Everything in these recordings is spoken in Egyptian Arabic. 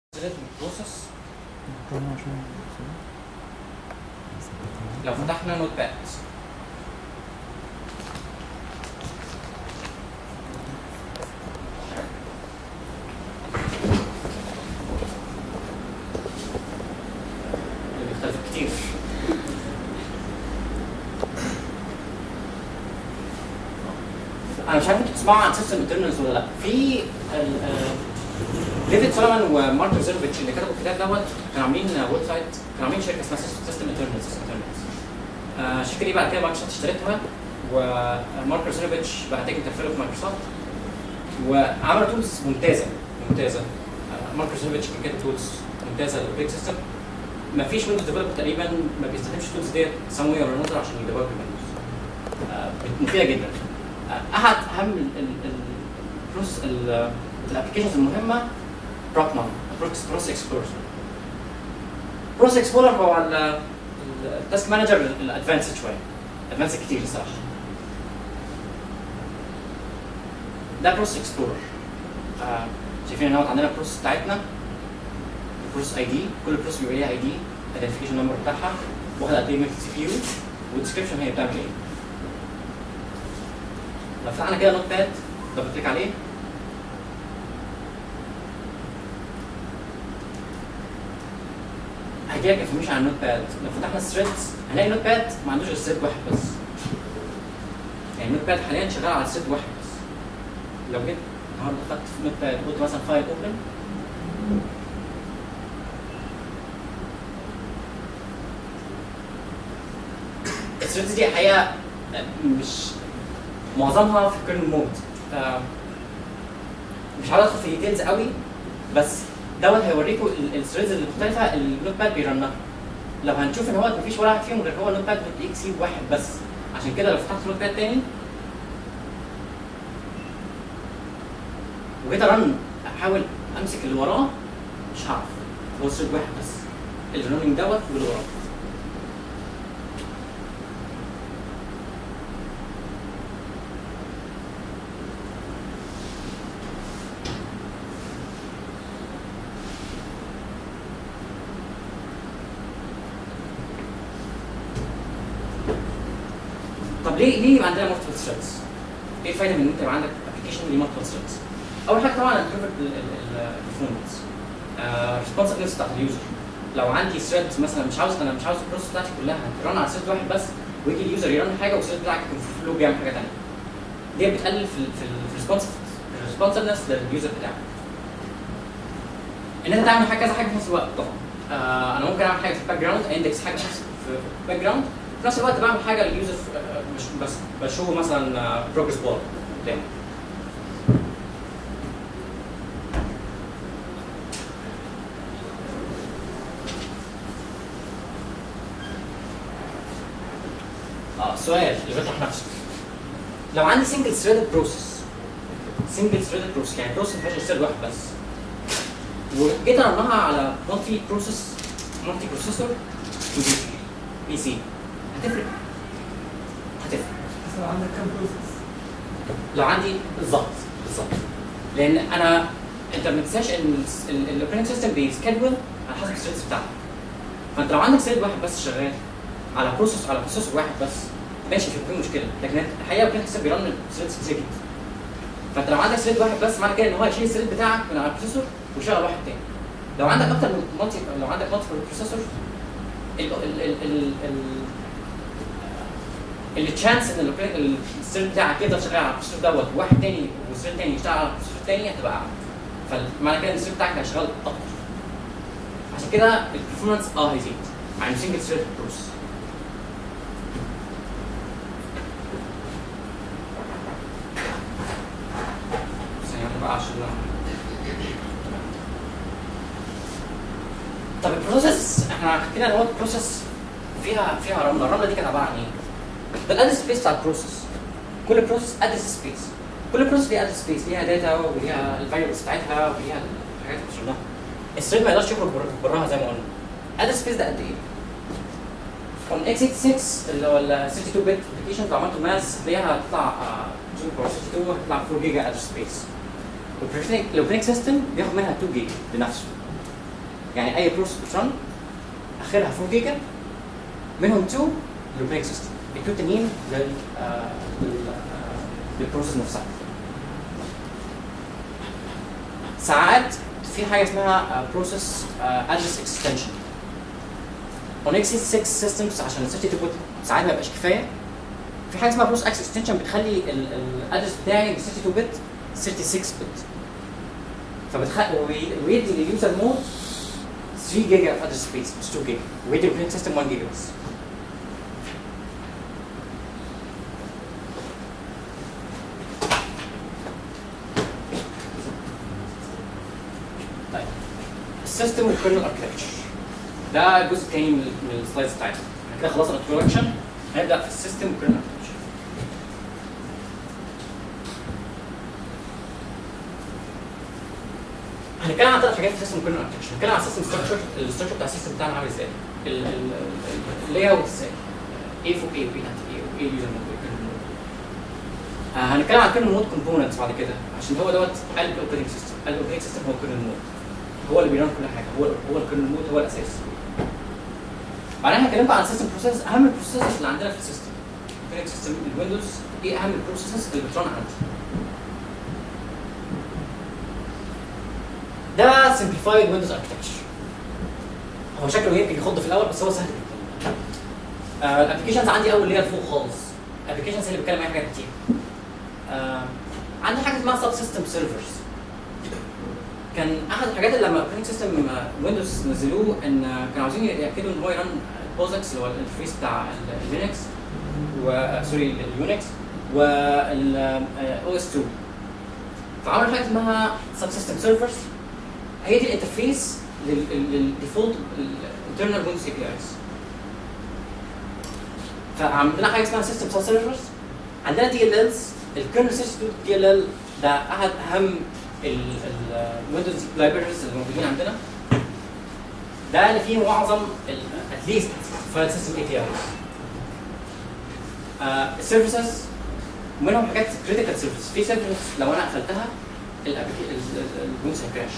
ثلاث بروسس لو فتحنا نوت باد بيختلف كتير انا مش عارف انتوا بتسمعوا عن سيستم انترنالز ولا لا في ال- آه، ديفيد سولومان ومارك زيرفيتش اللي كتبوا الكتاب دوت كانوا عاملين ويب سايت كانوا عاملين شركه اسمها سيستم انترنالز سيستم انترنالز الشركه دي بعد كده مايكروسوفت اشترتها ومارك زيرفيتش بقى تكنيكال فيلو في مايكروسوفت وعملوا تولز ممتازه ممتازه آه، مارك زيرفيتش كان كاتب تولز ممتازه للاوبريت سيستم ما فيش ويندوز ديفلوبر تقريبا ما بيستخدمش التولز ديت سم واي اور انذر عشان يديفلوب الويندوز مفيده جدا آه، احد اهم البروسس الابلكيشنز المهمه بروكمان بروس اكسبلورر بروس اكسبلورر هو التاسك مانجر الادفانسد شويه ادفانسد كتير الصراحه ده بروس اكسبلورر آه شايفين ان هو عندنا البروسس بتاعتنا البروسس اي دي كل بروسس بيبقى ليها اي دي ايدنتيفيكيشن نمبر بتاعها واخد قد ايه من السي بي يو والديسكربشن هي بتعمل ايه لو فتحنا كده نوت باد دبل كليك عليه هيجيلك انفورميشن عن النوت باد لو فتحنا الثريدز هنلاقي النوت باد ما عندوش غير ثريد واحد بس يعني النوت باد حاليا شغال على ثريد واحد بس لو جيت النهارده خدت في نوت باد قلت مثلا فايل اوبن الثريدز دي الحقيقه مش معظمها في كيرن مود مش عاوز ادخل في ديتيلز قوي بس دوت هيوريكم الثريدز المختلفه اللي النوت باد بيرنها لو هنشوف ان هو مفيش ولا واحد فيهم غير هو نوت باد دوت اكس واحد بس عشان كده لو فتحت نوت باد تاني وجيت ارن احاول امسك اللي وراه مش هعرف هو ثريد واحد بس الرننج دوت واللي وراه طب ليه ليه يبقى عندنا مالتيبل ثريدز؟ ايه الفايده من ان انت يبقى عندك ابلكيشن ليه مالتيبل ثريدز؟ اول حاجه طبعا البرفكت البرفورمانس ريسبونسفنس بتاعت اليوزر لو عندي ثريد مثلا مش عاوز انا مش عاوز البروسيس بتاعتي كلها ترن على ثريد واحد بس ويجي اليوزر يرن حاجه والثريد بتاعك يكون في فلو بيعمل حاجه ثانيه دي بتقلل في ال في الريسبونس الريسبونسفنس لليوزر بتاعك ان انت تعمل حاجه كذا حاجه في نفس الوقت طبعا آه انا ممكن اعمل حاجه في الباك جراوند اندكس حاجه في الباك جراوند في نفس الوقت بعمل حاجه لليوزر آه، مش بس بشوفه مثلا بروجرس بار قدامه اه سؤال يفتح نفسه لو عندي سنجل ثريدد بروسيس سنجل ثريدد بروسيس يعني بروسيس ما فيهاش ثريد واحد بس وجيت ارنها على مالتي بروسيس مالتي بروسيسور بي سي هتفرق هتفرق حسب عندك كام بروسيس لو عندي بالظبط بالظبط لان انا انت ما تنساش ان الاوبريتنج سيستم بيسكادول على حسب الثريدز بتاعته فانت لو عندك ثريد واحد بس شغال على بروسيس على بروسيسور واحد بس ماشي مش هيكون مشكله لكن الحقيقه الاوبريتنج سيستم بيرن ثريدز كتير جدا فانت لو عندك ثريد واحد بس معنى كده ان هو هيشيل الثريد بتاعك من على البروسيسور ويشغل واحد تاني لو عندك اكتر من مالتي لو عندك مالتي بروسيسور ال ال ال ال ال التشانس ان ال- الثريد بتاعك يفضل شغال على البروسيسور دوت وواحد تاني وثريد تاني يشتغل على البروسيسور التاني هتبقى اعلى فمعنى كده ان الثريد بتاعك هيشتغل اكتر عشان كده البرفورمانس اه هيزيد عن سنجل ثريد بروسيس ثانية واحدة بقى عشان طب البروسيس احنا حكينا ان هو البروسيس فيها فيها رمله، الرمله دي كانت عباره عن ايه؟ ده الادرس سبيس بتاع البروسيس كل بروسيس ادرس سبيس كل بروسيس ليها ادرس سبيس ليها داتا وليها الفاريبلز بتاعتها وليها الحاجات اللي بتوصل لها الثريد ما يقدرش يخرج بر- براها زي ما قلنا ادرس سبيس ده قد ايه؟ on x86 اللي هو ال 32 بت ابلكيشن لو عملته ماس هتلاقيها هتطلع آه، 2 باور 62 هتطلع 4 جيجا ادرس سبيس الاوبريتنج سيستم بياخد منها 2 جيجا لنفسه يعني اي بروسيس بترن اخرها 4 جيجا منهم 2 للاوبريتنج سيستم التو التانيين لل آه، لل- آه، للبروسيس نفسها ساعات في حاجه اسمها بروسيس ادرس اكستنشن on x86 systems عشان ال 32 بت ساعات ما يبقاش كفايه في حاجه اسمها بروسيس اكسس اكستنشن بتخلي الادرس بتاعي من 32 بت 36 بت فبتخلي ويدي لليوزر مود 3 جيجا في ادرس سبيس مش 2 جيجا ويدي للبرنت سيستم 1 جيجا بس طيب السيستم والكيرنل اركتكتشر ده الجزء الثاني من من السلايدز بتاعتنا احنا كده خلصنا الانترودكشن هنبدا في السيستم والكيرنل اركتكتشر هنتكلم عن ثلاث حاجات في السيستم والكيرنل اركتكتشر هنتكلم عن السيستم ستراكشر الستراكشر بتاع السيستم بتاعنا عامل ازاي اللاي اوت ازاي ايه فوق ايه وبي تحت ايه وايه اليوزر مود وايه الكيرنل مود آه، هنتكلم عن الكيرنل مود كومبوننتس بعد كده عشان هو دوت قلب الاوبريتنج سيستم قلب الاوبريتنج سيستم هو الكيرنل مود هو اللي بيرن كل حاجه هو هو الكيرنل مود هو الاساس بعدين هكلمكم عن السيستم بروسيس اهم البروسيسز اللي عندنا في السيستم الاوبريتنج سيستم الويندوز ايه اهم البروسيسز اللي بترن عندي ده سمبليفايد ويندوز اركتكتشر هو شكله يمكن يخض في الاول بس هو سهل جدا آه، الابلكيشنز عندي اول لير فوق خالص الابلكيشنز اللي بتكلم عليها حاجات كتير آه، عندي حاجه اسمها سب سيستم سيرفرز كان احد الحاجات اللي لما الاوبريتنج سيستم ويندوز نزلوه ان كانوا عاوزين ياكدوا ان هو يرن بوزكس اللي هو الانترفيس بتاع اللينكس و سوري اليونكس والاو اس 2 فعملوا حاجه اسمها سب سيستم سيرفرز هي دي الانترفيس للديفولت الانترنال ويندوز اي بي ايز فعندنا حاجه اسمها سيستم سب سيرفرز عندنا دي ال الز الكيرنل سيستم دي ال ال ده احد اهم الويندوز لايبرز اللي موجودين عندنا ده اللي فيه معظم اتليست فايل سيستم اي بي ايز السيرفيسز منهم حاجات كريتيكال سيرفيس في سيرفيس لو انا قفلتها الويندوز هيكراش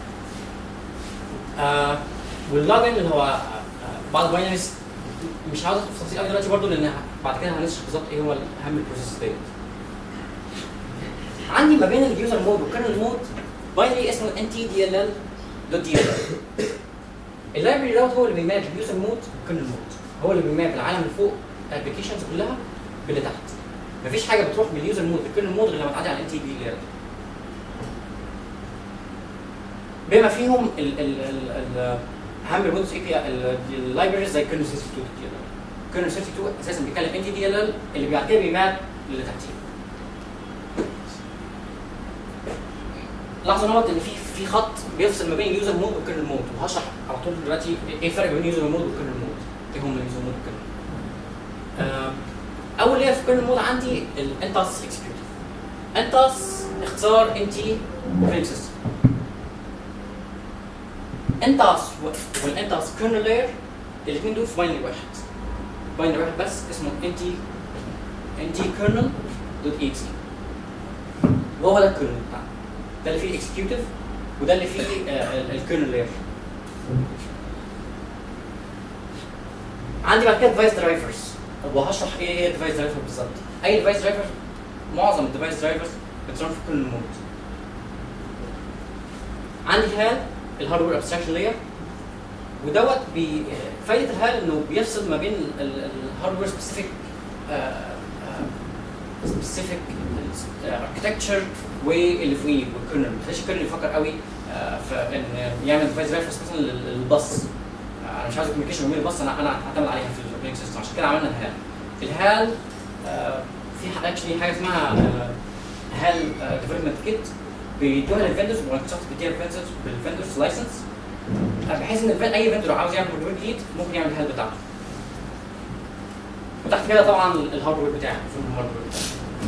آه واللوجن اللي هو آه بعض الباينريز مش عاوز ادخل في تفاصيل قوي دلوقتي برضه لان بعد كده هنشرح بالظبط ايه هو اهم البروسيس ديت عندي ما بين اليوزر مود والكيرنل مود باينري اسمه ان تي دي ال ال دوت دي ال اللايبرري دوت هو اللي بيماب اليوزر مود والكيرنل مود هو اللي بيماب العالم اللي فوق الابلكيشنز كلها باللي تحت مفيش حاجه بتروح من اليوزر مود للكيرنل مود غير لما تعدي على الان تي دي ال ال بما فيهم ال ال ال ال اهم الويندوز اي بي اللايبرز زي كيرنل 62 دي ال كيرنل 62 اساسا بيتكلم ان تي دي ال ال اللي بعد كده بيماب للي تحتيه لاحظوا نقط ان في في خط بيفصل ما بين اليوزر مود والكيرنل مود وهشرح على طول دلوقتي ايه الفرق بين اليوزر مود والكيرنل مود ايه هم اليوزر مود والكيرنل آه، اول لير في الكيرنل مود عندي الانتاس اكسكيوتيف انتاس اختصار ان تي اوبريتنج سيستم انتاس والانتاس كيرنل لاير الاثنين دول في باينري واحد باينري واحد بس اسمه ان تي ان تي كيرنل دوت اي اكس وهو ده الكيرنل بتاعنا ده اللي فيه الاكسكيوتيف وده اللي فيه الكيرنل لاير عندي بعد كده ديفايس درايفرز وهشرح ايه هي الديفايس درايفر بالظبط اي ديفايس درايفر معظم الديفايس درايفرز بترن في كل المود عندي هال الهاردوير ابستراكشن لاير ودوت بي فايده الهال انه بيفصل ما بين الهاردوير سبيسيفيك سبيسيفيك اركتكتشر واللي فوقيه والكيرنل ما تخليش الكيرنل يفكر قوي آه، في ان يعمل ديفايس درايفرز مثلا لل- للباص آه، انا مش عاوز الكوميونيكيشن بين الباص انا انا هعتمد عليها في الاوبريتنج سيستم عشان كده عملنا الهال الهال آه، في اكشلي حاجه اسمها هال ديفلوبمنت كيت بيدوها للفندرز مايكروسوفت بيديها للفندرز بالفندرز لايسنس بحيث ان الفن- اي فندر عاوز يعمل هاردوير جديد ممكن يعمل الهال بتاعته وتحت كده طبعا الهاردوير بتاعي المفروض الهاردوير بتاعي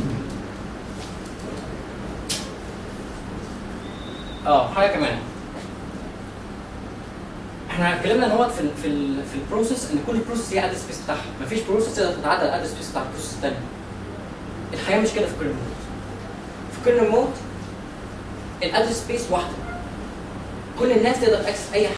اه حاجه كمان احنا اتكلمنا ان هو في ال في ال في البروسيس ان كل بروسيس ليها ادرس سبيس بتاعها مفيش بروسيس تقدر تتعدى الادرس سبيس بتاع البروسيس الثانيه الحياه مش كده في كل مود في كل مود الادرس سبيس واحده كل الناس تقدر تاكسس اي